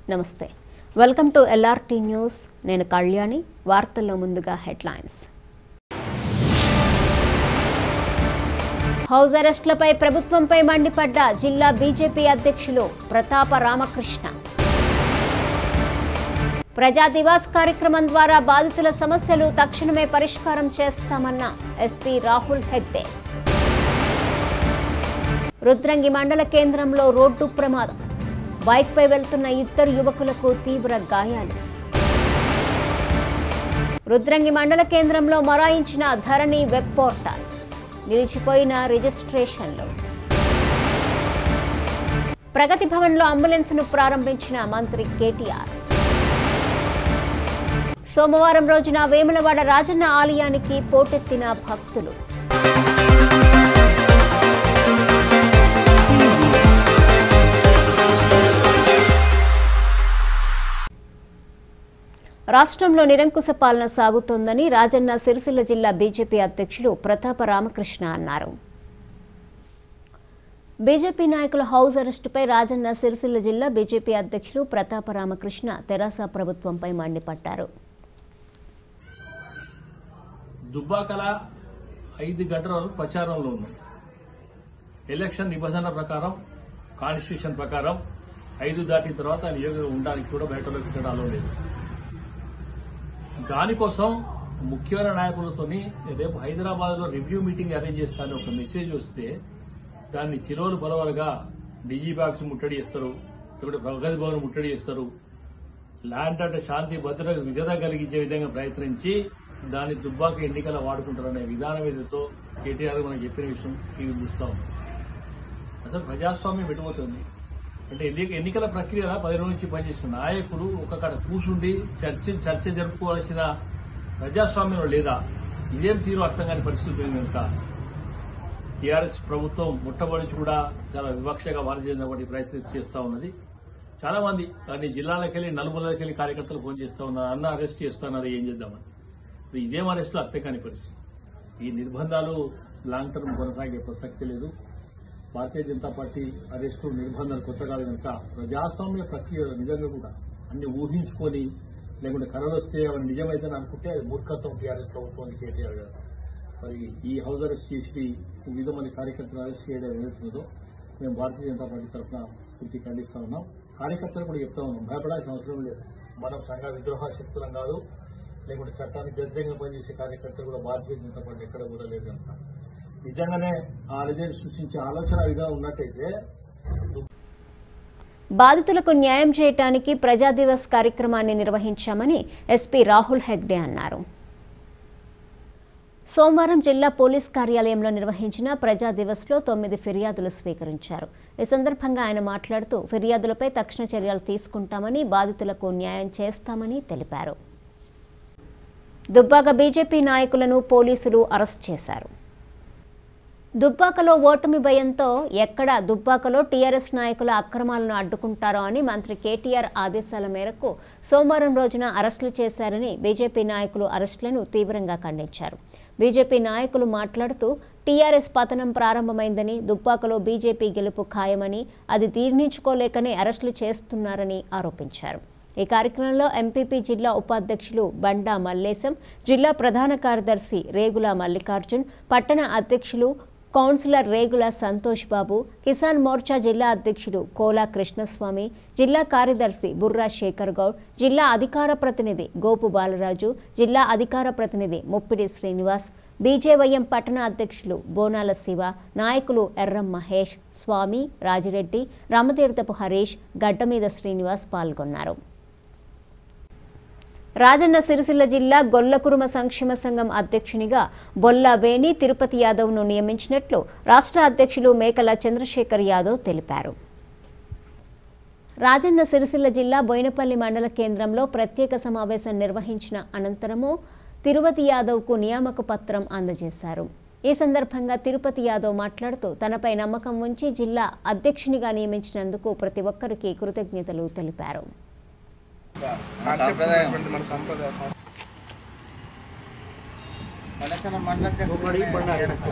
నమస్తే welcome to LRT news నేను కళ్యాణి వార్తల్లో ముందుగా హెడ్లైన్స్ హౌస్ అరెస్టులపై ప్రభుత్వంపై మండిపడ్డ జిల్లా బీజేపీ అధ్యక్షులు ప్రతాప రామకృష్ణ ప్రజా దివాస్ కార్యక్రమం ద్వారా బాధితుల సమస్యలు తక్షణమే పరిష్కారం చేస్తామన్న ఎస్పీ రాహుల్ హెగ్దే రుద్రంగి మండల కేంద్రంలో రోడ్డు ప్రమాదం బైక్పై వెళ్తున్న ఇద్దరు యువకులకు తీవ్ర గాయాలు రుద్రంగి మండల కేంద్రంలో మొరాయించిన ధరణి వెబ్ పోర్టల్ నిలిచిపోయిన రిజిస్ట్రేషన్లు ప్రగతి భవన్లో అంబులెన్స్ను ప్రారంభించిన మంత్రి కేటీఆర్ సోమవారం రోజున వేములవాడ రాజన్న ఆలయానికి పోటెత్తిన భక్తులు రాష్ట్రంలో నిరంకుశ పాలన సాగుతోందని రాజన్న సిరిసిల్ల జిల్లా బీజేపీ అధ్యక్షులు ప్రతాప రామకృష్ణ అన్నారు బీజేపీ నాయకుల హౌస్ అరెస్టుపై రాజన్న సిరిసిల్ల జిల్లా బీజేపీ అధ్యక్షులు ప్రతాప రామకృష్ణ తెరాస ప్రభుత్వంపై మండిపడ్డారు దుబ్బాకల ఐదు గంటల వరకు ప్రచారంలో ఉన్నాం ఎలక్షన్ నిబంధనల ప్రకారం కాన్స్టిట్యూషన్ ప్రకారం ఐదు దాటిన తర్వాత నియోజకవర్గం ఉండడానికి కూడా బయటలోకి తిరగడం లేదు దానికోసం ముఖ్యమైన నాయకులతోని రేపు హైదరాబాద్ లో రివ్యూ మీటింగ్ అరేంజ్ చేస్తానని ఒక మెసేజ్ వస్తే దాన్ని చిరోలు బలవలుగా డీజీపీ ఆఫీస్ ముట్టడి చేస్తారు లేకపోతే ప్రగతి భవన్ ముట్టడి చేస్తారు ల్యాండ్ అంటే శాంతి భద్రత విధత కలిగించే విధంగా ప్రయత్నించి దాన్ని దుబ్బాక ఎన్నికల వాడుకుంటారనే విధానం ఏదైతో కేటీఆర్ మనకు చెప్పిన విషయం టీవీ చూస్తా ఉంది అసలు ప్రజాస్వామ్యం ఎటుపోతుంది అంటే ఎన్ని ఎన్నికల ప్రక్రియలో పది రోజుల నుంచి పనిచేసిన నాయకుడు ఒక కాడ కూర్చుండి చర్చ చర్చ జరుపుకోవాల్సిన ప్రజాస్వామ్యం లేదా ఇదేం తీరు అర్థం కాని పరిస్థితి ఉంది కనుక టీఆర్ఎస్ ప్రభుత్వం ముట్టబడి కూడా చాలా వివక్షగా భారతీయ జనతా పార్టీ ప్రయత్నం చేస్తా ఉన్నది చాలా మంది కానీ జిల్లాలకు వెళ్ళి నలుమూలకి వెళ్ళి కార్యకర్తలు ఫోన్ చేస్తా ఉన్నారు అన్న అరెస్ట్ చేస్తున్నారు ఏం చేద్దామని ఇప్పుడు ఇదేం అరెస్టు అర్థం కాని పరిస్థితి ఈ నిర్బంధాలు లాంగ్ టర్మ్ కొనసాగే ప్రసక్తి లేదు భారతీయ జనతా పార్టీ అరెస్టు నిర్బంధాలు కొత్తగా కనుక ప్రజాస్వామ్య ప్రక్రియ నిజంగా కూడా అన్ని ఊహించుకొని లేకుంటే కలలు వస్తే అవన్నీ నిజమైతే అనుకుంటే అది మూర్ఖత్వం టీఆర్ఎస్ ప్రభుత్వానికి కేటీఆర్ గారు మరి ఈ హౌస్ అరెస్ట్ చేసి వివిధ మంది కార్యకర్తలు అరెస్ట్ చేయడం ఏదైతుందో మేము భారతీయ జనతా పార్టీ తరఫున పూర్తి ఖండిస్తా ఉన్నాం కార్యకర్తలు కూడా చెప్తా ఉన్నాం భయపడాల్సిన అవసరం లేదు మనం సంఘ విద్రోహ శక్తులం కాదు లేకుంటే చట్టానికి వ్యతిరేకంగా పనిచేసే కార్యకర్తలు కూడా భారతీయ జనతా పార్టీ ఎక్కడ కూడా లేదు కనుక నిజంగానే ఆ రిజల్ట్ సృష్టించే ఆలోచన విధానం ఉన్నట్టయితే బాధితులకు న్యాయం చేయటానికి ప్రజా దివస్ కార్యక్రమాన్ని నిర్వహించామని ఎస్పీ రాహుల్ హెగ్డే అన్నారు సోమవారం జిల్లా పోలీస్ కార్యాలయంలో నిర్వహించిన ప్రజా దివస్లో తొమ్మిది ఫిర్యాదులు స్వీకరించారు ఈ సందర్భంగా ఆయన మాట్లాడుతూ ఫిర్యాదులపై తక్షణ చర్యలు తీసుకుంటామని బాధితులకు న్యాయం చేస్తామని తెలిపారు దుబ్బాక బీజేపీ నాయకులను పోలీసులు అరెస్ట్ చేశారు దుబ్బాకలో ఓటమి భయంతో ఎక్కడ దుబ్బాకలో టీఆర్ఎస్ నాయకుల అక్రమాలను అడ్డుకుంటారో అని మంత్రి కేటీఆర్ ఆదేశాల మేరకు సోమవారం రోజున అరెస్టులు చేశారని బీజేపీ నాయకులు అరెస్టులను తీవ్రంగా ఖండించారు బీజేపీ నాయకులు మాట్లాడుతూ టీఆర్ఎస్ పతనం ప్రారంభమైందని దుబ్బాకలో బీజేపీ గెలుపు ఖాయమని అది తీర్ణించుకోలేకనే అరెస్టులు చేస్తున్నారని ఆరోపించారు ఈ కార్యక్రమంలో ఎంపీపీ జిల్లా ఉపాధ్యక్షులు బండా మల్లేశం జిల్లా ప్రధాన కార్యదర్శి రేగుల మల్లికార్జున్ పట్టణ అధ్యక్షులు కౌన్సిలర్ రేగుల సంతోష్ బాబు కిసాన్ మోర్చా జిల్లా అధ్యక్షులు కోలా కృష్ణస్వామి జిల్లా కార్యదర్శి బుర్రా శేఖర్ గౌడ్ జిల్లా అధికార ప్రతినిధి గోపు బాలరాజు జిల్లా అధికార ప్రతినిధి ముప్పిడి శ్రీనివాస్ బీజేవైఎం పట్టణ అధ్యక్షులు బోనాల శివ నాయకులు ఎర్రం మహేష్ స్వామి రాజిరెడ్డి రామతీర్థపు హరీష్ గడ్డమీద శ్రీనివాస్ పాల్గొన్నారు రాజన్న సిరిసిల్ల జిల్లా గొల్లకురుమ సంక్షేమ సంఘం అధ్యక్షునిగా బొల్లా వేణి తిరుపతి యాదవ్ను నియమించినట్లు రాష్ట్ర అధ్యక్షులు మేకల చంద్రశేఖర్ యాదవ్ తెలిపారు రాజన్న సిరిసిల్ల జిల్లా బోయినపల్లి మండల కేంద్రంలో ప్రత్యేక సమావేశం నిర్వహించిన అనంతరము తిరుపతి యాదవ్కు నియామక పత్రం అందజేశారు ఈ సందర్భంగా తిరుపతి యాదవ్ మాట్లాడుతూ తనపై నమ్మకం ఉంచి జిల్లా అధ్యక్షునిగా నియమించినందుకు ప్రతి ఒక్కరికి కృతజ్ఞతలు తెలిపారు సాంప్రదాయం మన సంప్రదాయ సంస్కృతి మనసన మండలం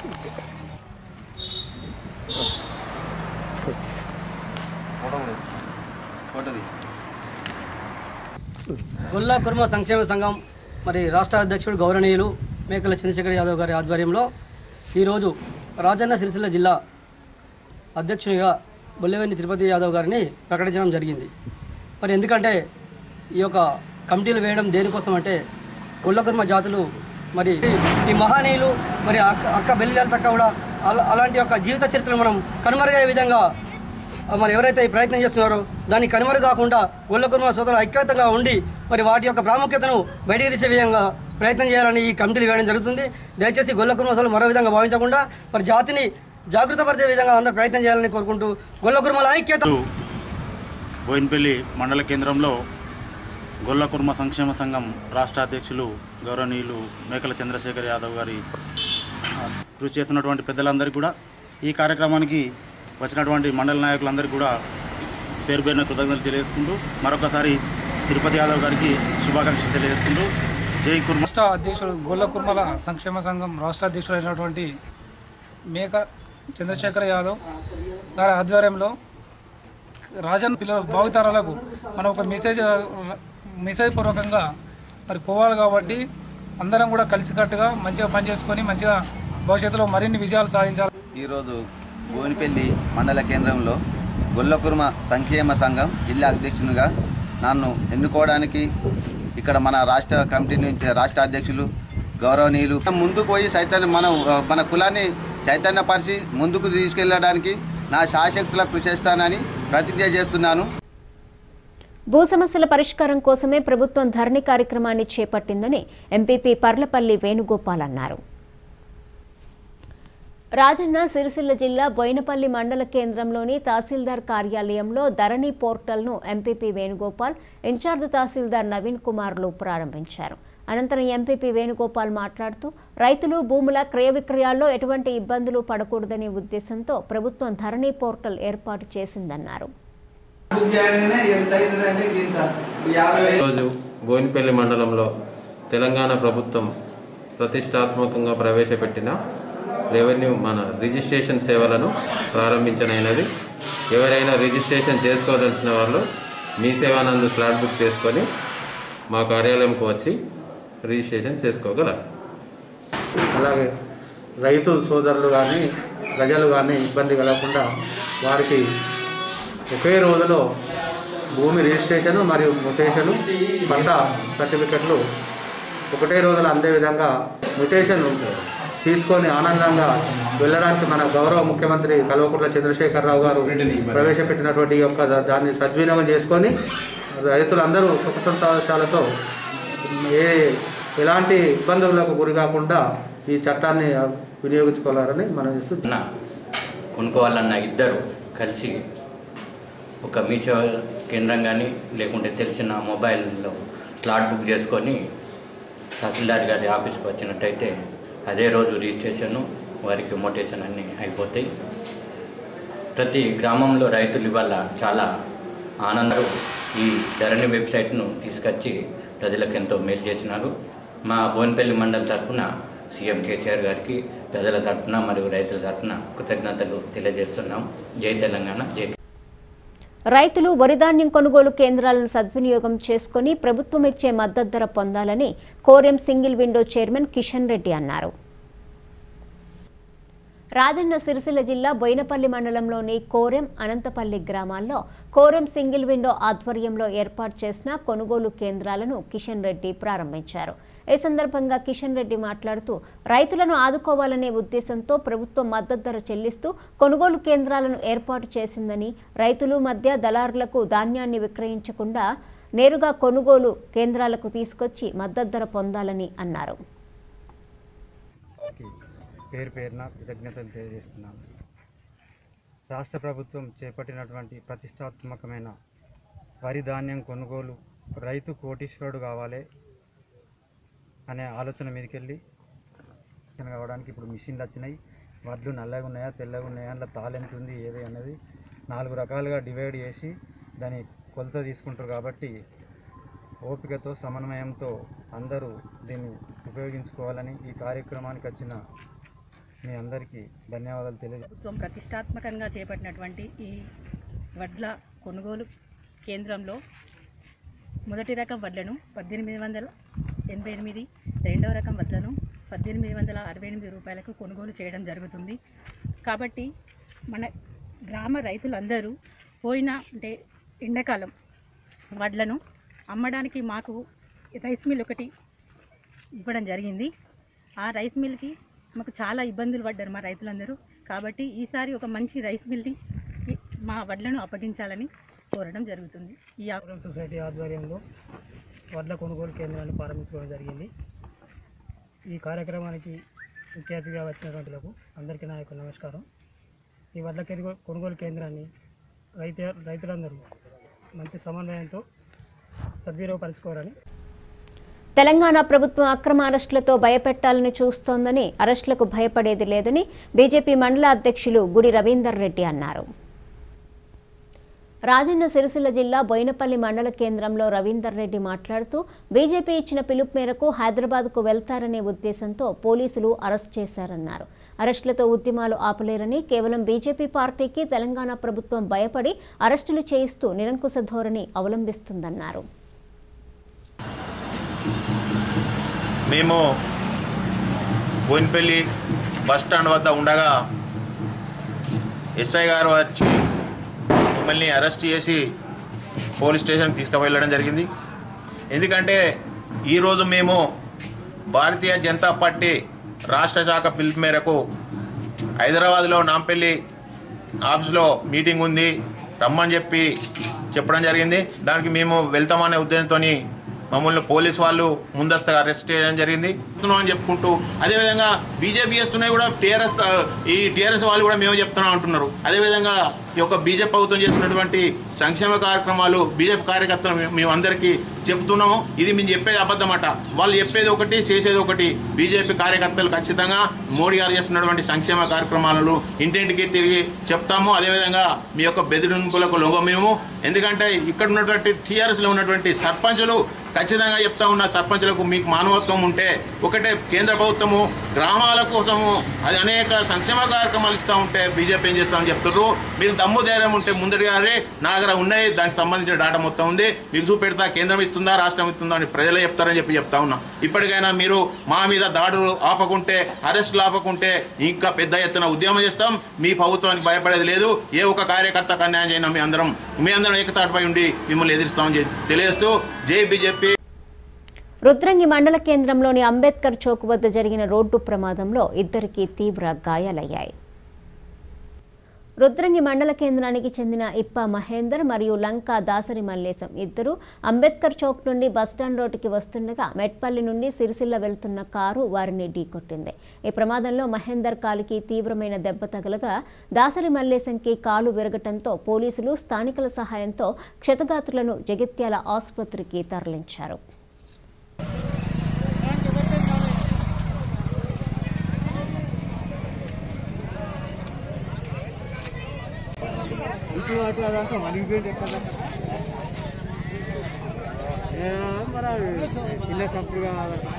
గొల్లా కుర్మ సంక్షేమ సంఘం మరి రాష్ట్ర అధ్యక్షుడు గౌరవనీయులు మేకల చంద్రశేఖర్ యాదవ్ గారి ఆధ్వర్యంలో ఈరోజు రాజన్న సిరిసిల్ల జిల్లా అధ్యక్షునిగా బొల్లెవెన్ని తిరుపతి యాదవ్ గారిని ప్రకటించడం జరిగింది మరి ఎందుకంటే ఈ యొక్క కమిటీలు వేయడం దేనికోసం అంటే గొల్లకుర్మ జాతులు మరి ఈ మహానీయులు మరి అక్క అక్క బెల్లి తక్క కూడా అలా అలాంటి యొక్క జీవిత చరిత్రను మనం కనుమరుగయ్యే విధంగా మరి ఎవరైతే ఈ ప్రయత్నం చేస్తున్నారో దాన్ని కనుమరు కాకుండా గొల్లకుర్మ సోదరులు ఐక్యతంగా ఉండి మరి వాటి యొక్క ప్రాముఖ్యతను బయటికి తీసే విధంగా ప్రయత్నం చేయాలని ఈ కమిటీలు వేయడం జరుగుతుంది దయచేసి గొల్లకుర్మ సోదరులు మరో విధంగా భావించకుండా మరి జాతిని జాగృతపరిచే విధంగా అందరూ ప్రయత్నం చేయాలని కోరుకుంటూ గొల్లకుర్మల ఐక్యత బోయిన్పల్లి మండల కేంద్రంలో గొల్లకుర్మ సంక్షేమ సంఘం రాష్ట్ర అధ్యక్షులు గౌరవనీయులు మేకల చంద్రశేఖర్ యాదవ్ గారి కృషి చేస్తున్నటువంటి పెద్దలందరికీ కూడా ఈ కార్యక్రమానికి వచ్చినటువంటి మండల నాయకులందరికీ కూడా పేరు పేరున కృతజ్ఞతలు తెలియజేసుకుంటూ మరొకసారి తిరుపతి యాదవ్ గారికి శుభాకాంక్షలు తెలియజేసుకుంటూ జై కుర్మ రాష్ట్ర అధ్యక్షుడు గొల్ల కుర్మల సంక్షేమ సంఘం రాష్ట్ర అధ్యక్షుడు అయినటువంటి మేక చంద్రశేఖర్ యాదవ్ గారి ఆధ్వర్యంలో రాజన్ పిల్లల భావితరాలకు మనం ఒక మెసేజ్ మెసేజ్ పూర్వకంగా మరి పోవాలి కాబట్టి అందరం కూడా కలిసికట్టుగా మంచిగా పనిచేసుకొని మంచిగా భవిష్యత్తులో మరిన్ని విజయాలు సాధించాలి ఈరోజు భువనపల్లి మండల కేంద్రంలో గొల్లకుర్మ సంక్షేమ సంఘం జిల్లా అధ్యక్షునిగా నన్ను ఎన్నుకోవడానికి ఇక్కడ మన రాష్ట్ర కమిటీ నుంచి రాష్ట్ర అధ్యక్షులు గౌరవనీయులు ముందుకు పోయి చైతన్య మనం ఆ, మన కులాన్ని చైతన్యపరిచి ముందుకు తీసుకెళ్ళడానికి నా శాశక్తుల కృషి చేస్తానని ప్రతిజ్ఞ చేస్తున్నాను భూ సమస్యల పరిష్కారం కోసమే ప్రభుత్వం ధరణి కార్యక్రమాన్ని చేపట్టిందని ఎంపీపీ పర్లపల్లి వేణుగోపాల్ అన్నారు రాజన్న సిరిసిల్ల జిల్లా బోయినపల్లి మండల కేంద్రంలోని తహసీల్దార్ కార్యాలయంలో ధరణి పోర్టల్ను ఎంపీపీ వేణుగోపాల్ ఇన్ఛార్జ్ తహసీల్దార్ నవీన్ కుమార్లు ప్రారంభించారు అనంతరం ఎంపీపీ వేణుగోపాల్ మాట్లాడుతూ రైతులు భూముల క్రయ విక్రయాల్లో ఎటువంటి ఇబ్బందులు పడకూడదనే ఉద్దేశంతో ప్రభుత్వం ధరణి పోర్టల్ ఏర్పాటు చేసిందన్నారు ఈరోజు బోయినపల్లి మండలంలో తెలంగాణ ప్రభుత్వం ప్రతిష్టాత్మకంగా ప్రవేశపెట్టిన రెవెన్యూ మన రిజిస్ట్రేషన్ సేవలను ప్రారంభించనైనది ఎవరైనా రిజిస్ట్రేషన్ చేసుకోదలిచిన వాళ్ళు మీ సేవానందు స్లాట్ బుక్ చేసుకొని మా కార్యాలయంకు వచ్చి రిజిస్ట్రేషన్ చేసుకోగలరు అలాగే రైతు సోదరులు కానీ ప్రజలు కానీ ఇబ్బంది కలగకుండా వారికి ఒకే రోజులో భూమి రిజిస్ట్రేషన్ మరియు మ్యుటేషన్ పంట సర్టిఫికెట్లు ఒకటే రోజులో అందే విధంగా మ్యుటేషన్ తీసుకొని ఆనందంగా వెళ్ళడానికి మన గౌరవ ముఖ్యమంత్రి కల్వకుంట్ల చంద్రశేఖరరావు గారు ప్రవేశపెట్టినటువంటి ఈ యొక్క దా- దాన్ని సద్వినియోగం చేసుకొని రైతులందరూ సుఖ సంతోషాలతో ఏ ఎలాంటి ఇబ్బందులకు గురి కాకుండా ఈ చట్టాన్ని వినియోగించుకోవాలని మనం చేస్తూ అన్న కొనుక్కోవాలన్న ఇద్దరు కలిసి ఒక మీషో కేంద్రం కానీ లేకుంటే తెలిసిన మొబైల్లో స్లాట్ బుక్ చేసుకొని తహసీల్దార్ గారి ఆఫీస్కి వచ్చినట్టయితే అదే రోజు రిజిస్ట్రేషను వారికి మోటేషన్ అన్నీ అయిపోతాయి ప్రతి గ్రామంలో రైతులు ఇవాళ చాలా ఆనందం ఈ ధరణి వెబ్సైట్ను తీసుకొచ్చి ప్రజలకు ఎంతో మేలు చేసినారు మా బోన్పల్లి మండలం తరఫున సీఎం కేసీఆర్ గారికి ప్రజల తరఫున మరియు రైతుల తరఫున కృతజ్ఞతలు తెలియజేస్తున్నాం జై తెలంగాణ జై రైతులు వరిధాన్యం కొనుగోలు కేంద్రాలను సద్వినియోగం చేసుకుని ప్రభుత్వం ఇచ్చే మద్దతు ధర పొందాలని కోరెం single window chairman Kishan Reddy అన్నారు రాజన్న సిరిసిల్ల జిల్లా బోయినపల్లి మండలంలోని కోరెం అనంతపల్లి గ్రామాల్లో కోరెం సింగిల్ విండో ఆధ్వర్యంలో ఏర్పాటు చేసిన కొనుగోలు కేంద్రాలను కిషన్ రెడ్డి ప్రారంభించారు ఈ సందర్భంగా కిషన్ రెడ్డి మాట్లాడుతూ రైతులను ఆదుకోవాలనే ఉద్దేశంతో ప్రభుత్వం మద్దతు ధర చెల్లిస్తూ కొనుగోలు కేంద్రాలను ఏర్పాటు చేసిందని రైతులు మధ్య దళారులకు ధాన్యాన్ని విక్రయించకుండా నేరుగా కొనుగోలు కేంద్రాలకు తీసుకొచ్చి మద్దతు ధర పొందాలని అన్నారు పేరు పేరున కృతజ్ఞతలు తెలియజేస్తున్నాను రాష్ట్ర ప్రభుత్వం చేపట్టినటువంటి ప్రతిష్టాత్మకమైన వరి ధాన్యం కొనుగోలు రైతు కోటీశ్వరుడు కావాలి అనే ఆలోచన మీదకెళ్ళి కావడానికి ఇప్పుడు మిషన్లు వచ్చినాయి వడ్లు నల్లగా ఉన్నాయా తెల్లగా ఉన్నాయా అందులో తాలెంత ఉంది ఏది అనేది నాలుగు రకాలుగా డివైడ్ చేసి దాని కొలత తీసుకుంటారు కాబట్టి ఓపికతో సమన్వయంతో అందరూ దీన్ని ఉపయోగించుకోవాలని ఈ కార్యక్రమానికి వచ్చిన మీ అందరికీ ధన్యవాదాలు తెలియ ప్రభుత్వం ప్రతిష్టాత్మకంగా చేపట్టినటువంటి ఈ వడ్ల కొనుగోలు కేంద్రంలో మొదటి రకం వడ్లను పద్దెనిమిది వందల ఎనభై ఎనిమిది రెండవ రకం వడ్లను పద్దెనిమిది వందల అరవై ఎనిమిది రూపాయలకు కొనుగోలు చేయడం జరుగుతుంది కాబట్టి మన గ్రామ రైతులందరూ పోయిన అంటే ఎండాకాలం వడ్లను అమ్మడానికి మాకు రైస్ మిల్ ఒకటి ఇవ్వడం జరిగింది ఆ రైస్ మిల్కి మాకు చాలా ఇబ్బందులు పడ్డారు మా రైతులందరూ కాబట్టి ఈసారి ఒక మంచి రైస్ మిల్ని ఈ- మా వడ్లను అప్పగించాలని కోరడం జరుగుతుంది ఈ ఆగ్రం సొసైటీ ఆధ్వర్యంలో వడ్ల కొనుగోలు కేంద్రాన్ని ప్రారంభించుకోవడం జరిగింది ఈ కార్యక్రమానికి ముఖ్య అతిథిగా వచ్చినటువంటిలకు అందరికీ నా యొక్క నమస్కారం ఈ వడ్ల కొనుగో- కొనుగోలు కేంద్రాన్ని రైతు రైతులందరూ మంచి సమన్వయంతో సద్వినియోగపరచుకోవాలని తెలంగాణ ప్రభుత్వం అక్రమ అరెస్టులతో భయపెట్టాలని చూస్తోందని అరెస్టులకు భయపడేది లేదని బీజేపీ మండల అధ్యక్షులు గుడి రవీందర్ రెడ్డి అన్నారు రాజన్న సిరిసిల్ల జిల్లా బోయినపల్లి మండల కేంద్రంలో రవీందర్ రెడ్డి మాట్లాడుతూ బీజేపీ ఇచ్చిన పిలుపు మేరకు హైదరాబాద్కు వెళ్తారనే ఉద్దేశంతో పోలీసులు అరెస్ట్ చేశారన్నారు అరెస్టులతో ఉద్యమాలు ఆపలేరని కేవలం బీజేపీ పార్టీకి తెలంగాణ ప్రభుత్వం భయపడి అరెస్టులు చేయిస్తూ నిరంకుశ ధోరణి అవలంబిస్తుందన్నారు మేము బోయినపల్లి బస్ స్టాండ్ వద్ద ఉండగా ఎస్ఐ గారు వచ్చి మిమ్మల్ని అరెస్ట్ చేసి పోలీస్ స్టేషన్కి తీసుకువెళ్ళడం జరిగింది ఎందుకంటే ఈరోజు మేము భారతీయ జనతా పార్టీ రాష్ట్ర శాఖ పిలుపు మేరకు హైదరాబాద్లో నాంపల్లి ఆఫీస్లో మీటింగ్ ఉంది రమ్మని చెప్పి చెప్పడం జరిగింది దానికి మేము వెళ్తామనే ఉద్దేశంతో మమ్మల్ని పోలీస్ వాళ్ళు ముందస్తుగా అరెస్ట్ చేయడం జరిగింది చెప్తున్నాం అని చెప్పుకుంటూ అదేవిధంగా బీజేపీ చేస్తున్నాయి కూడా టీఆర్ఎస్ ఈ టీఆర్ఎస్ వాళ్ళు కూడా మేము చెప్తున్నాం అంటున్నారు అదేవిధంగా ఈ యొక్క బీజేపీ ప్రభుత్వం చేస్తున్నటువంటి సంక్షేమ కార్యక్రమాలు బీజేపీ కార్యకర్తలు మేము- మేము అందరికీ చెప్తున్నాము ఇది మేము చెప్పేది అబద్ధమట వాళ్ళు చెప్పేది ఒకటి చేసేది ఒకటి బీజేపీ కార్యకర్తలు ఖచ్చితంగా మోడీ గారు చేస్తున్నటువంటి సంక్షేమ కార్యక్రమాలను ఇంటింటికి తిరిగి చెప్తాము అదేవిధంగా మీ యొక్క బెదిరింపులకు లొంగమేము ఎందుకంటే ఇక్కడ ఉన్నటువంటి టీఆర్ఎస్లో ఉన్నటువంటి సర్పంచులు ఖచ్చితంగా చెప్తా ఉన్న సర్పంచులకు మీకు మానవత్వం ఉంటే ఒకటే కేంద్ర ప్రభుత్వము గ్రామాల కోసము అది అనేక సంక్షేమ కార్యక్రమాలు ఇస్తూ ఉంటే బీజేపీ ఏం చేస్తామని చెప్తున్నారు మీరు దమ్ము ధైర్యం ఉంటే ముందడిగారే నా దగ్గర ఉన్నాయి దానికి సంబంధించిన డేటా మొత్తం ఉంది మీకు చూపెడతా కేంద్రం ఇస్తుందా రాష్ట్రం ఇస్తుందా అని ప్రజలే చెప్తారని చెప్పి చెప్తా ఉన్నా ఇప్పటికైనా మీరు మా మీద దాడులు ఆపకుంటే అరెస్టులు ఆపకుంటే ఇంకా పెద్ద ఎత్తున ఉద్యమం చేస్తాం మీ ప్రభుత్వానికి భయపడేది లేదు ఏ ఒక్క కార్యకర్తకు అన్యాయం చేయను మీ అందరం మీ అందరం ఏకతాటిపై ఉండి మిమ్మల్ని ఎదిరిస్తామని చెప్పి తెలియజేస్తూ జై బీజేపీ రుద్రంగి మండల కేంద్రంలోని అంబేద్కర్ చౌక్ వద్ద జరిగిన రోడ్డు ప్రమాదంలో ఇద్దరికి తీవ్ర గాయాలయ్యాయి రుద్రంగి మండల కేంద్రానికి చెందిన ఇప్ప మహేందర్ మరియు లంకా దాసరి మల్లేశం ఇద్దరు అంబేద్కర్ చౌక్ నుండి బస్టాండ్ రోడ్డుకి వస్తుండగా మెట్పల్లి నుండి సిరిసిల్ల వెళ్తున్న కారు వారిని ఢీకొట్టింది ఈ ప్రమాదంలో మహేందర్ కాలుకి తీవ్రమైన దెబ్బ తగలగా దాసరి మల్లేశంకి కాలు విరగటంతో పోలీసులు స్థానికుల సహాయంతో క్షతగాత్రులను జగిత్యాల ఆసుపత్రికి తరలించారు ఇటు అటు అదంతా మలిగిపోయింది ఎక్కడ మరి చిన్న కంపుగా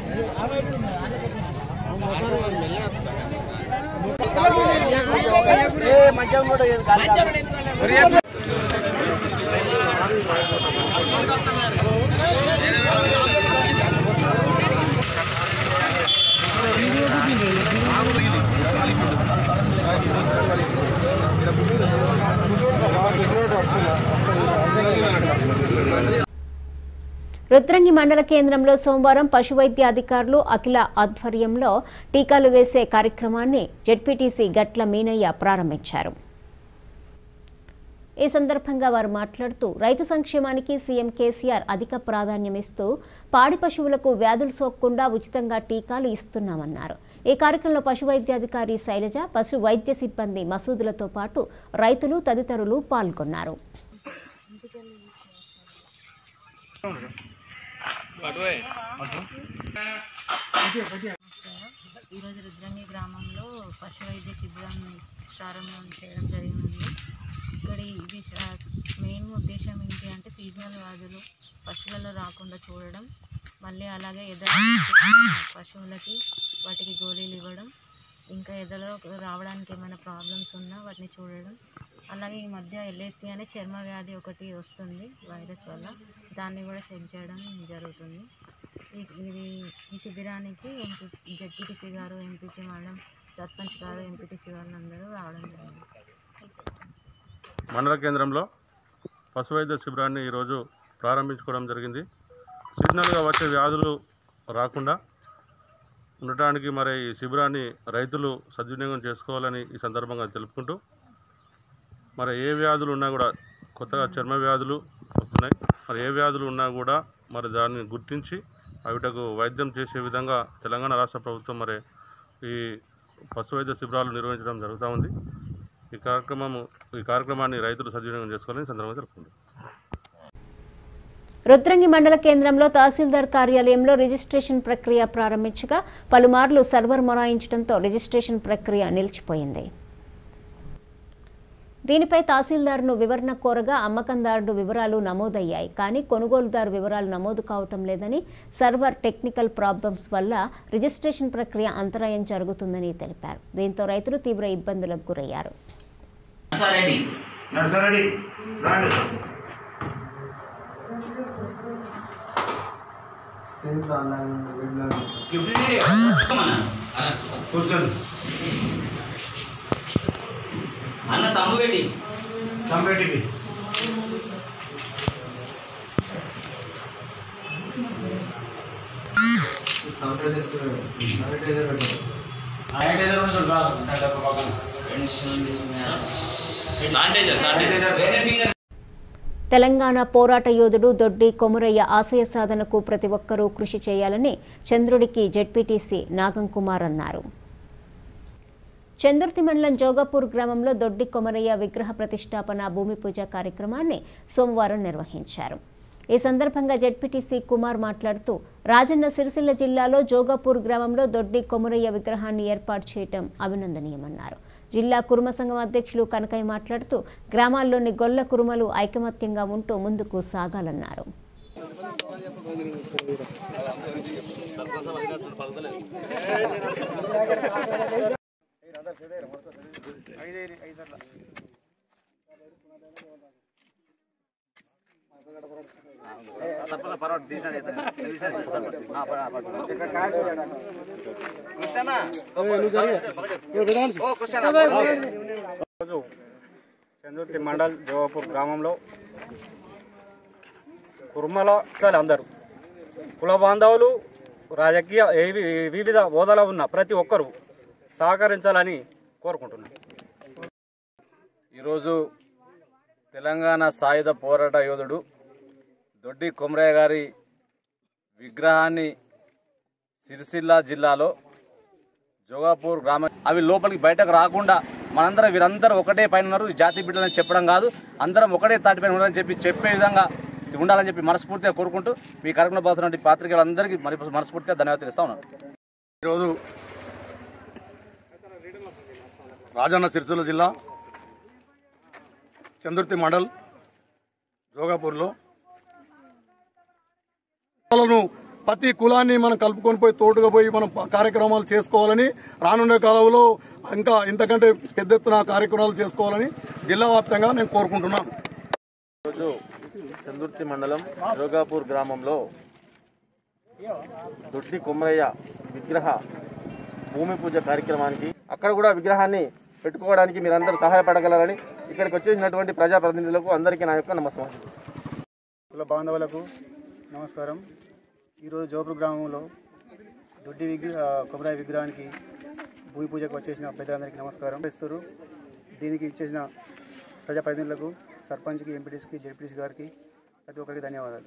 రుద్రంగి మండల కేంద్రంలో సోమవారం పశువైద్య అధికారులు అఖిల ఆధ్వర్యంలో టీకాలు వేసే కార్యక్రమాన్ని జెడ్పీటీసీ గట్ల మీనయ్య ప్రారంభించారు ఈ సందర్భంగా వారు మాట్లాడుతూ రైతు సంక్షేమానికి సీఎం కేసీఆర్ అధిక ప్రాధాన్యమిస్తూ పాడి పశువులకు వ్యాధులు సోకకుండా ఉచితంగా టీకాలు ఇస్తున్నామన్నారు ఈ కార్యక్రమంలో పశు వైద్యాధికారి శైలజ పశు వైద్య సిబ్బంది మసూదులతో పాటు రైతులు తదితరులు పాల్గొన్నారు ఈరోజు రుద్రంగి గ్రామంలో పశు వైద్య శిబిరాన్ని ప్రారంభం చేయడం జరిగింది ఇక్కడ ఇది శా- మెయిన్ ఉద్దేశం ఏంటి అంటే సీజనల్ వ్యాధులు పశువులలో రాకుండా చూడడం మళ్ళీ అలాగే ఎదురు పశువులకి వాటికి గోళీలు ఇవ్వడం ఇంకా ఎదలో రావడానికి ఏమైనా ప్రాబ్లమ్స్ ఉన్నా వాటిని చూడడం అలాగే ఈ మధ్య ఎల్ఎస్టీ అనే చర్మ వ్యాధి ఒకటి వస్తుంది వైరస్ వల్ల దాన్ని కూడా చెక్ చేయడం జరుగుతుంది ఈ- ఇది ఈ శిబిరానికి ఎంపీ జడ్పీటీసీ గారు ఎంపీపీ మేడం సర్పంచ్ గారు ఎంపీటీసీ వాళ్ళు అందరూ రావడం జరిగింది మండల కేంద్రంలో పశు వైద్య శిబిరాన్ని ఈరోజు ప్రారంభించుకోవడం జరిగింది సీజనల్గా వచ్చే వ్యాధులు రాకుండా ఉండటానికి మరి ఈ శిబిరాన్ని రైతులు సద్వినియోగం చేసుకోవాలని ఈ సందర్భంగా తెలుపుకుంటూ మరి ఏ వ్యాధులు ఉన్నా కూడా కొత్తగా చర్మ వ్యాధులు వస్తున్నాయి మరి ఏ వ్యాధులు ఉన్నా కూడా మరి దాన్ని గుర్తించి అవిటకు వైద్యం చేసే విధంగా తెలంగాణ రాష్ట్ర ప్రభుత్వం మరి ఈ పశు వైద్య శిబిరాలు నిర్వహించడం జరుగుతూ ఉంది ఈ కార్యక్రమము ఈ కార్యక్రమాన్ని రైతులు సద్వినియోగం చేసుకోవాలని ఈ సందర్భంగా తెలుపుకుంటున్నాను రుద్రంగి మండల కేంద్రంలో తహసీల్దార్ కార్యాలయంలో రిజిస్ట్రేషన్ ప్రక్రియ ప్రారంభించగా పలుమార్లు సర్వర్ మొరాయించడంతో రిజిస్ట్రేషన్ ప్రక్రియ నిలిచిపోయింది దీనిపై తహసీల్దార్ను వివరణ కోరగా అమ్మకందారుడు వివరాలు నమోదయ్యాయి కానీ కొనుగోలుదారు వివరాలు నమోదు కావటం లేదని సర్వర్ టెక్నికల్ ప్రాబ్లమ్స్ వల్ల రిజిస్ట్రేషన్ ప్రక్రియ అంతరాయం జరుగుతుందని తెలిపారు దీంతో రైతులు తీవ్ర ఇబ్బందులకు గురయ్యారు నర్సారెడ్డి నర్సారెడ్డి రాండి కూర్చోండి అన్న తమ్ము పెట్టి చంపేటివి శానిటైజర్ శానిటైజర్ వేరే ఫింగర్ తెలంగాణ పోరాట యోధుడు దొడ్డి కొమురయ్య ఆశయ సాధనకు ప్రతి ఒక్కరూ కృషి చేయాలని చంద్రుడికి జెడ్పీటీసీ నాగం కుమార్ అన్నారు చందుర్తి మండలం జోగపూర్ గ్రామంలో దొడ్డి కొమరయ్య విగ్రహ ప్రతిష్టాపన భూమి పూజ కార్యక్రమాన్ని సోమవారం నిర్వహించారు ఈ సందర్భంగా జెడ్పీటీసీ కుమార్ మాట్లాడుతూ రాజన్న సిరిసిల్ల జిల్లాలో జోగపూర్ గ్రామంలో దొడ్డి కొమరయ్య విగ్రహాన్ని ఏర్పాటు చేయడం అభినందనీయమన్నారు జిల్లా కురుమ సంఘం అధ్యక్షులు కనకయ్య మాట్లాడుతూ గ్రామాల్లోని గొల్ల కురుమలు ఐకమత్యంగా ఉంటూ ముందుకు సాగాలన్నారు రోజు చంద్రుతి మండల్ జోగపూర్ గ్రామంలో కుర్మల చాలు అందరూ కుల బాంధవులు రాజకీయ ఏవి- వివిధ హోదాలో ఉన్న ప్రతి ఒక్కరూ సహకరించాలని కోరుకుంటున్నాను ఈరోజు తెలంగాణ సాయుధ పోరాట యోధుడు దొడ్డి కొమరయ్య గారి విగ్రహాన్ని సిరిసిల్ల జిల్లాలో జోగాపూర్ గ్రామం అవి లోపలికి బయటకు రాకుండా మనందరం వీరందరూ ఒకటే పైన ఉన్నారు ఈ జాతి బిడ్డలని చెప్పడం కాదు అందరం ఒకటే తాటిపైన ఉన్నారని చెప్పి చెప్పే విధంగా ఉండాలని చెప్పి మనస్ఫూర్తిగా కోరుకుంటూ మీ కార్యక్రమం పోతున్న పాత్రికలందరికీ మరి మనస్ఫూర్తిగా ధన్యవాదాలు తెలుస్తా ఉన్నాను ఈరోజు రాజన్న సిరిసిల్ల జిల్లా చందుర్తి మండల్ జోగాపూర్లో కులాలను, ప్రతి కులాన్ని మనం కలుపుకొని పోయి తోడుగా పోయి మనం ప- కార్యక్రమాలు చేసుకోవాలని రానున్న కాలంలో ఇంకా ఇంతకంటే పెద్ద ఎత్తున కార్యక్రమాలు చేసుకోవాలని జిల్లా వ్యాప్తంగా నేను కోరుకుంటున్నాను ఈరోజు చందుర్తి మండలం యోగాపూర్ గ్రామంలో దొడ్డి కొమ్మరయ్య విగ్రహ భూమి పూజ కార్యక్రమానికి అక్కడ కూడా విగ్రహాన్ని పెట్టుకోవడానికి మీరందరూ సహాయపడగలరని ఇక్కడికి వచ్చేసినటువంటి ప్రజాప్రతినిధులకు అందరికీ నా యొక్క నమస్కారం కుల బాంధవులకు నమస్కారం ఈరోజు జోపూర్ గ్రామంలో దొడ్డి విగ్రహ కొబ్బరి విగ్రహానికి భూమి పూజకు వచ్చేసిన పెద్దలందరికీ నమస్కారం ఇస్తారు దీనికి ఇచ్చేసిన ప్రజాప్రతినిధులకు సర్పంచ్కి ఎంపీటీస్కి జెడ్పీటీసీ గారికి ప్రతి ఒక్కరికి ధన్యవాదాలు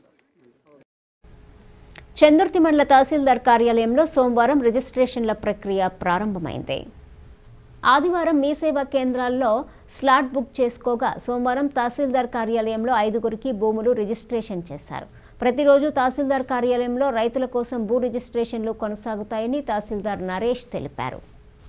చందుర్తి మండల తహసీల్దార్ కార్యాలయంలో సోమవారం రిజిస్ట్రేషన్ల ప్రక్రియ ప్రారంభమైంది ఆదివారం మీ సేవా కేంద్రాల్లో స్లాట్ బుక్ చేసుకోగా సోమవారం తహసీల్దార్ కార్యాలయంలో ఐదుగురికి భూములు రిజిస్ట్రేషన్ చేశారు ప్రతిరోజు తహసీల్దార్ కార్యాలయంలో రైతుల కోసం భూ రిజిస్ట్రేషన్లు కొనసాగుతాయని తహసీల్దార్ నరేష్ తెలిపారు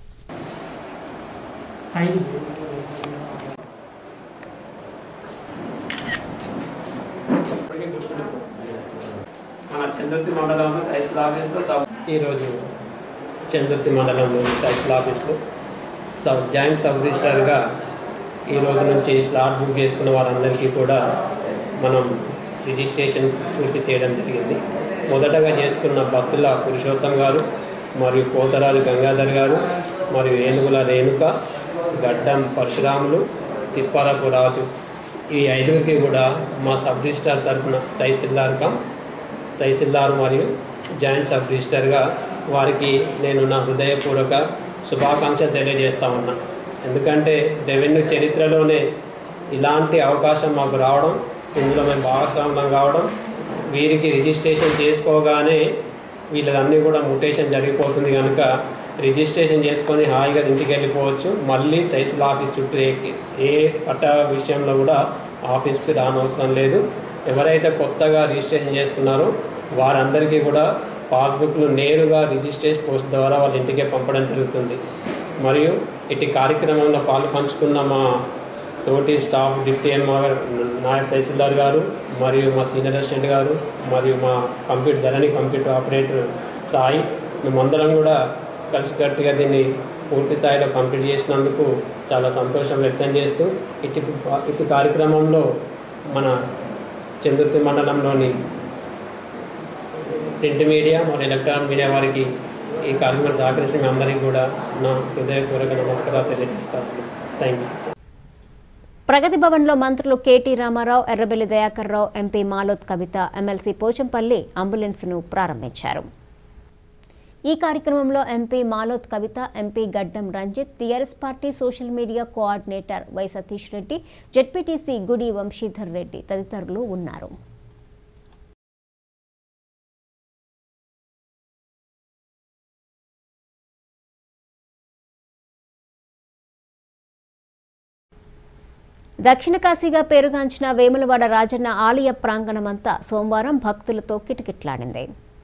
మన చంద్రతి మండలంలో తహసీల్ ఆఫీస్లో సబ్ ఈరోజు చంద్రతి మండలంలోని తహసీల్ ఆఫీస్లో సబ్ జాయింట్ సబ్ రిజిస్టర్గా ఈ రోజు నుంచి స్లాట్ బుక్ చేసుకున్న వారందరికీ కూడా మనం రిజిస్ట్రేషన్ పూర్తి చేయడం జరిగింది మొదటగా చేసుకున్న భక్తుల పురుషోత్తం గారు మరియు కోతరాజు గంగాధర్ గారు మరియు ఏనుగుల రేణుక గడ్డం పరశురాములు తిప్పాలకు రాజు ఈ ఐదుగురికి కూడా మా సబ్ రిజిస్టార్ తరఫున తహసీల్దార్ కం తహసీల్దార్ మరియు జాయింట్ సబ్ రిజిస్టర్గా వారికి నేను నా హృదయపూర్వక శుభాకాంక్షలు తెలియజేస్తా ఉన్నా ఎందుకంటే రెవెన్యూ చరిత్రలోనే ఇలాంటి అవకాశం మాకు రావడం ఇందులో మేము భాగస్వామ్యం కావడం వీరికి రిజిస్ట్రేషన్ చేసుకోగానే వీళ్ళదన్నీ కూడా ముటేషన్ జరిగిపోతుంది కనుక రిజిస్ట్రేషన్ చేసుకొని హాయిగా ఇంటికి వెళ్ళిపోవచ్చు మళ్ళీ తహసీల్ ఆఫీస్ చుట్టూ ఏ- ఏ పట్ట విషయంలో కూడా ఆఫీస్కి రానవసరం లేదు ఎవరైతే కొత్తగా రిజిస్ట్రేషన్ చేసుకున్నారో వారందరికీ కూడా పాస్బుక్లు నేరుగా రిజిస్ట్రేషన్ పోస్ట్ ద్వారా వాళ్ళ ఇంటికే పంపడం జరుగుతుంది మరియు ఇటు కార్యక్రమంలో పాలు పంచుకున్న మా తోటి స్టాఫ్ డిప్టీ ఎంఆ గారు నాయక్ తహసీల్దార్ గారు మరియు మా సీనియర్ అసిస్టెంట్ గారు మరియు మా computer Dharani computer operator Sai మేమందరం కూడా కలిసికట్టుగా దీన్ని పూర్తి స్థాయిలో కంప్లీట్ చేసినందుకు చాలా సంతోషం వ్యక్తం చేస్తూ ఇటు ఇటు కార్యక్రమంలో మన చందుర్తి మండలంలోని ప్రింట్ మీడియా మరియు ఎలక్ట్రానిక్ మీడియా వారికి ఈ కార్యక్రమం సహకరించిన మీ అందరికీ కూడా నా హృదయపూర్వక నమస్కారాలు తెలియజేస్తాను థ్యాంక్ యూ ప్రగతి భవన్లో మంత్రులు KT Ramarao Errabelli Dayakar Rao MP Maloth Kavitha MLC Pochampally అంబులెన్స్ను ప్రారంభించారు ఈ కార్యక్రమంలో MP Maloth Kavitha MP Gaddam Ranjith TRS party social media coordinator Y Satish Reddy ZPTC Gudi Vamshidhar Reddy తదితరులు ఉన్నారు దక్షిణ కాశీగా పేరుగాంచిన వేములవాడ రాజన్న ఆలయ ప్రాంగణమంతా సోమవారం భక్తులతో కిటకిట్లాడింది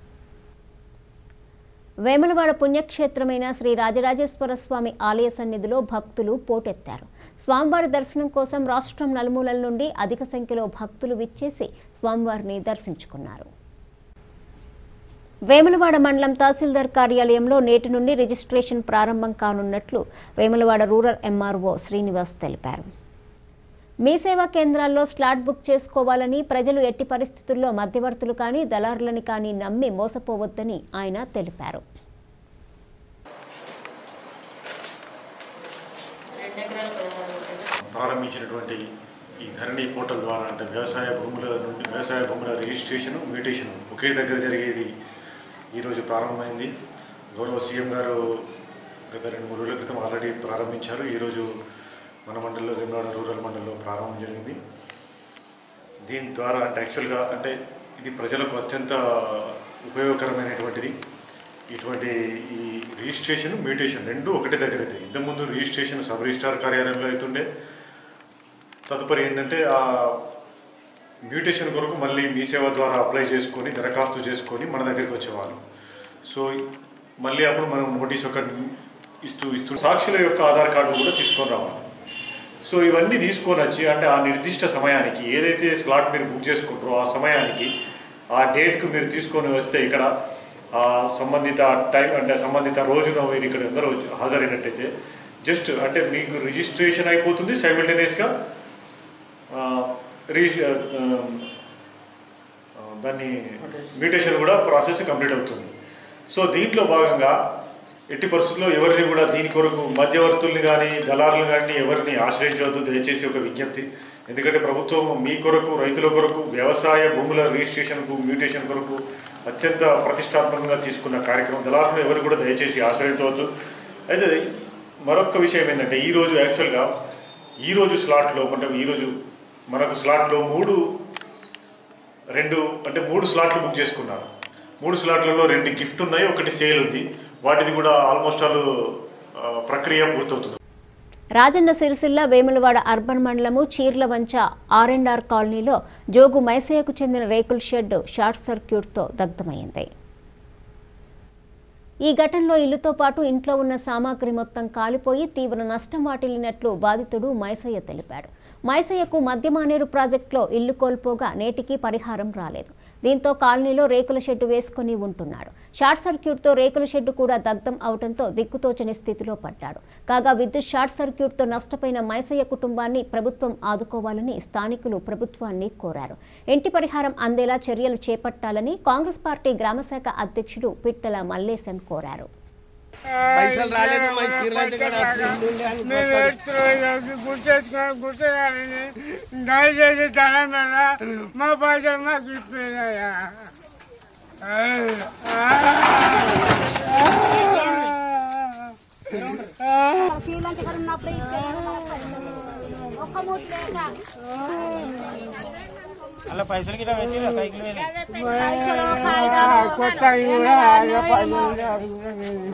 వేములవాడ పుణ్యక్షేత్రమైన శ్రీ రాజరాజేశ్వర స్వామి ఆలయ సన్నిధిలో భక్తులు పోటెత్తారు స్వామివారి దర్శనం కోసం రాష్ట్రం నలుమూలల నుండి అధిక సంఖ్యలో భక్తులు విచ్చేసి స్వామివారిని దర్శించుకున్నారు వేములవాడ మండలం తహసీల్దార్ కార్యాలయంలో నేటి నుండి రిజిస్ట్రేషన్ ప్రారంభం కానున్నట్లు వేములవాడ రూరల్ ఎంఆర్ఓ శ్రీనివాస్ తెలిపారు మీ సేవా కేంద్రాల్లో స్లాట్ బుక్ చేసుకోవాలని ప్రజలు ఎట్టి పరిస్థితుల్లో మధ్యవర్తులు కానీ దళారులని కానీ నమ్మి మోసపోవద్దని ఆయన తెలిపారు ప్రారంభించినటువంటి ఈ ధరణి పోర్టల్ ద్వారా అంటే వ్యవసాయ భూముల నుండి వ్యవసాయ భూముల రిజిస్ట్రేషన్ మ్యూటేషన్ ఒకే దగ్గర జరిగేది ఈరోజు ప్రారంభమైంది గౌరవ సీఎం గారు గత రెండు మూడు రోజుల క్రితం ఆల్రెడీ ప్రారంభించారు ఈరోజు మన మండలంలో వేమనాడ రూరల్ మండలంలో ప్రారంభం జరిగింది దీని ద్వారా అంటే యాక్చువల్గా అంటే ఇది ప్రజలకు అత్యంత ఉపయోగకరమైనటువంటిది ఇటువంటి ఈ రిజిస్ట్రేషన్ మ్యూటేషన్ రెండు ఒకటి దగ్గర అయితే ఇంతకుముందు రిజిస్ట్రేషన్ సబ్ రిజిస్ట్రార్ కార్యాలయంలో అవుతుండే తదుపరి ఏంటంటే ఆ మ్యూటేషన్ కొరకు మళ్ళీ మీ సేవ ద్వారా అప్లై చేసుకొని దరఖాస్తు చేసుకొని మన దగ్గరికి వచ్చేవాళ్ళు సో మళ్ళీ అప్పుడు మనం నోటీస్ ఒకటి ఇస్తూ ఇస్తూ సాక్షుల యొక్క ఆధార్ కార్డు కూడా తీసుకొని రావాలి సో ఇవన్నీ తీసుకొని వచ్చి అంటే ఆ నిర్దిష్ట సమయానికి ఏదైతే స్లాట్ మీరు బుక్ చేసుకుంటారో ఆ సమయానికి ఆ డేట్కు మీరు తీసుకొని వస్తే ఇక్కడ ఆ సంబంధిత టైం అంటే సంబంధిత రోజున మీరు ఇక్కడ అందరూ వచ్చి హాజరైనట్టయితే జస్ట్ అంటే మీకు రిజిస్ట్రేషన్ అయిపోతుంది సైమిల్టేనియస్గా రిజి దాన్ని మ్యూటేషన్ కూడా ప్రాసెస్ కంప్లీట్ అవుతుంది సో దీంట్లో భాగంగా ఎట్టి పరిస్థితుల్లో ఎవరిని కూడా దీని కొరకు మధ్యవర్తుల్ని కానీ దళారులు కానీ ఎవరిని ఆశ్రయించవద్దు దయచేసి ఒక విజ్ఞప్తి ఎందుకంటే ప్రభుత్వం మీ కొరకు రైతుల కొరకు వ్యవసాయ భూముల రిజిస్ట్రేషన్కు మ్యూటేషన్ కొరకు అత్యంత ప్రతిష్టాత్మకంగా తీసుకున్న కార్యక్రమం దళారులను ఎవరు కూడా దయచేసి ఆశ్రయించవచ్చు అయితే మరొక విషయం ఏంటంటే ఈరోజు యాక్చువల్గా ఈరోజు స్లాట్లో అంటే ఈరోజు మనకు స్లాట్లో మూడు రెండు అంటే మూడు స్లాట్లు బుక్ చేసుకున్నారు మూడు స్లాట్లలో రెండు గిఫ్ట్ ఉన్నాయి ఒకటి సేల్ ఉంది వాటిది కూడా ఆల్మోస్ట్ ఆల్ ఆ, ప్రక్రియ పూర్తవుతుంది రాజన్న సిరిసిల్ల వేములవాడ అర్బన్ మండలము చీర్లవంచ ఆర్ అండ్ ఆర్ కాలనీలో జోగు మైసయ్యకు చెందిన రేకుల షెడ్ షార్ట్ సర్క్యూట్తో దగ్ధమైంది ఈ ఘటనలో ఇల్లుతో పాటు ఇంట్లో ఉన్న సామాగ్రి మొత్తం కాలిపోయి తీవ్ర నష్టం వాటిల్లినట్లు బాధితుడు మైసయ్య తెలిపాడు మైసయ్యకు మధ్యమానేరు ప్రాజెక్టులో ఇల్లు కోల్పోగా నేటికి పరిహారం రాలేదు దీంతో కాలనీలో రేకుల షెడ్డు వేసుకుని ఉంటున్నాడు షార్ట్ సర్క్యూట్తో రేకుల షెడ్డు కూడా దగ్ధం అవడంతో దిక్కుతోచని స్థితిలో పడ్డాడు కాగా విద్యుత్ షార్ట్ సర్క్యూట్తో నష్టపోయిన మైసయ్య కుటుంబాన్ని ప్రభుత్వం ఆదుకోవాలని స్థానికులు ప్రభుత్వాన్ని కోరారు ఇంటి పరిహారం అందేలా చర్యలు చేపట్టాలని కాంగ్రెస్ పార్టీ గ్రామశాఖ అధ్యక్షుడు పిట్టల మల్లేశం కోరారు పైసలు రాలేదు మా చీరలంటే కూడా అప్పుడు ఉండే అని మేము ఏడుస్తున్నాం, గుర్తెచ్చుకున్నాం, గుర్తుగాలని దయచేసి ధనం మీద మా పైసలు మాకు ఇప్పినాయా అలా పైసలు గిట్లా పెట్టిరా కైకిలు కొత్త కూడా అదే పైసలు ఉండే, అది కూడా లేదు.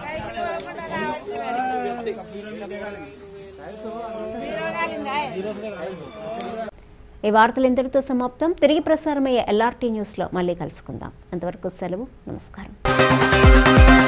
ఈ వార్తలు ఇంతటితో సమాప్తం తిరిగి ప్రసారమయ్యే ఎల్ఆర్టీ న్యూస్లో మళ్ళీ కలుసుకుందాం అంతవరకు సెలవు నమస్కారం